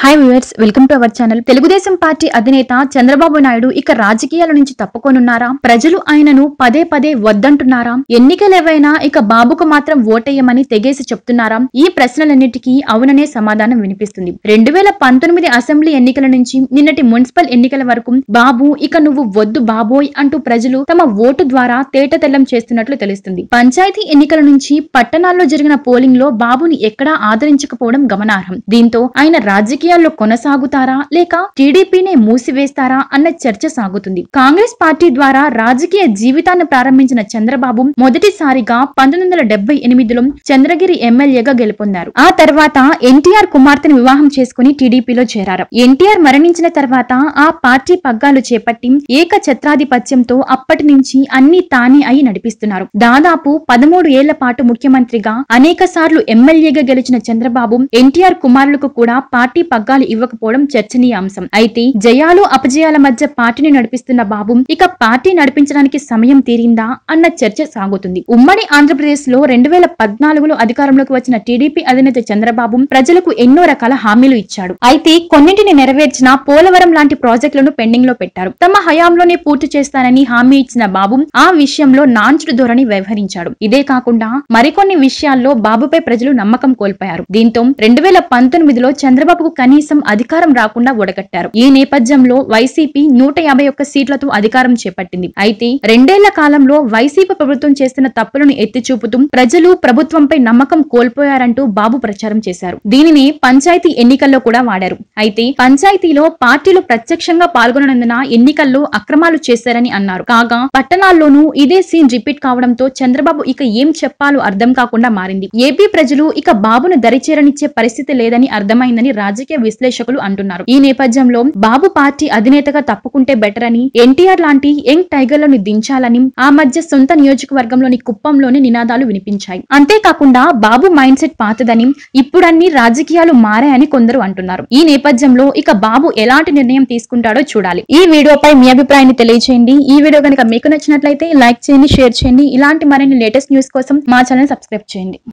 hi viewers welcome to our channel Telugu Desam party అధినేత చంద్రబాబు నాయుడు ఇక రాజకీయాల నుంచి తప్పుకోనున్నారా ప్రజలు ఆయనను పదే పదే వద్దంటున్నారా ఎన్నికలేవైనా ఇక బాబుకు మాత్రం ఓటేయమని తెగేసి చెప్తున్నారా ఈ ప్రశ్నలన్నిటికీ అవుననే సమాధానం వినిపిస్తుంది రెండు వేల పంతొమ్మిది అసెంబ్లీ ఎన్నికల నుంచి నిన్నటి మున్సిపల్ ఎన్నికల వరకు బాబు ఇక నువ్వు వద్దు బాబోయ్ అంటూ ప్రజలు తమ ఓటు ద్వారా తేటతెల్లం చేస్తున్నట్లు తెలుస్తుంది పంచాయతీ ఎన్నికల నుంచి పట్టణాల్లో జరిగిన పోలింగ్ లో బాబుని ఎక్కడా ఆదరించకపోవడం గమనార్హం దీంతో ఆయన రాజకీయాల్లో కొనసాగుతారా లేక టీడీపీనే మూసివేస్తారా అన్న చర్చ సాగుతుంది కాంగ్రెస్ పార్టీ ద్వారా రాజకీయ జీవితాన్ని ప్రారంభించిన చంద్రబాబు మొదటిసారిగా పంతొమ్మిది వందల డెబ్బై ఎనిమిదిలో చంద్రగిరి ఎమ్మెల్యేగా గెలుపొందారు ఆ తర్వాత ఎన్టీఆర్ కుమార్తెను వివాహం చేసుకుని టీడీపీలో చేరారు ఎన్టీఆర్ మరణించిన తర్వాత ఆ పార్టీ పగ్గాలు చేపట్టి ఏక ఛత్రాధిపత్యంతో అప్పటి నుంచి అన్ని తానే అయి నడిపిస్తున్నారు దాదాపు పదమూడు ఏళ్ల పాటు ముఖ్యమంత్రిగా అనేక సార్లు ఎమ్మెల్యేగా గెలిచిన చంద్రబాబు ఎన్టీఆర్ కుమారులకు కూడా పార్టీ పగ్గాలు ఇవ్వకపోవడం చర్చనీయాంశం అయితే జయాలు అపజయాల మధ్య పార్టీని నడిపిస్తున్న బాబు ఇక పార్టీ నడిపించడానికి సమయం తీరిందా అన్న చర్చ సాగుతుంది ఉమ్మడి ఆంధ్రప్రదేశ్ లో రెండు వేల పద్నాలుగులో అధికారంలోకి వచ్చిన టీడీపీ అధినేత చంద్రబాబు ప్రజలకు ఎన్నో రకాల హామీలు ఇచ్చాడు అయితే కొన్నింటిని నెరవేర్చిన పోలవరం లాంటి ప్రాజెక్టులను పెండింగ్ లో పెట్టారు తమ హయాంలోనే పూర్తి చేస్తానని హామీ ఇచ్చిన బాబు ఆ విషయంలో నాంచుడు ధోరణి వ్యవహరించాడు ఇదే కాకుండా మరికొన్ని విషయాల్లో బాబుపై ప్రజలు నమ్మకం కోల్పోయారు దీంతో రెండు వేల పంతొమ్మిదిలో చంద్రబాబుకు కనీసం అధికారం రాకుండా ఒడగట్టారు ఈ నేపథ్యంలో వైసీపీ నూట యాభై ఒక్క సీట్లతో అధికారం చేపట్టింది అయితే రెండేళ్ల కాలంలో వైసీపీ ప్రభుత్వం చేస్తున్న తప్పులను ఎత్తి చూపుతూ ప్రజలు ప్రభుత్వంపై నమ్మకం కోల్పోయారంటూ బాబు ప్రచారం చేశారు దీనిని పంచాయతీ ఎన్నికల్లో కూడా వాడారు అయితే పంచాయతీలో పార్టీలు ప్రత్యక్షంగా పాల్గొననందున ఎన్నికల్లో అక్రమాలు చేశారని అన్నారు కాగా పట్టణాల్లోనూ ఇదే సీన్ రిపీట్ కావడంతో చంద్రబాబు ఇక ఏం చెప్పాలో అర్థం కాకుండా మారింది ఏపీ ప్రజలు ఇక బాబును దరిచేరనిచ్చే పరిస్థితి లేదని అర్థమైందని రాజకీయ విశ్లేషకులు అంటున్నారు ఈ నేపథ్యంలో బాబు పార్టీ అధినేతగా తప్పుకుంటే బెటర్ అని ఎన్టీఆర్ లాంటి యంగ్ టైగర్లను దించాలని ఆ మధ్య సొంత నియోజకవర్గంలోని కుప్పంలోని నినాదాలు వినిపించాయి అంతేకాకుండా బాబు మైండ్ సెట్ పాతదని ఇప్పుడన్ని రాజకీయాలు మారాయని కొందరు అంటున్నారు ఈ నేపథ్యంలో ఇక బాబు ఎలాంటి నిర్ణయం తీసుకుంటాడో చూడాలి ఈ వీడియోపై మీ అభిప్రాయాన్ని తెలియజేయండి ఈ వీడియో కనుక మీకు నచ్చినట్లయితే లైక్ చేయండి షేర్ చేయండి ఇలాంటి మరిన్ని లేటెస్ట్ న్యూస్ కోసం మా ఛానల్ సబ్స్క్రైబ్ చేయండి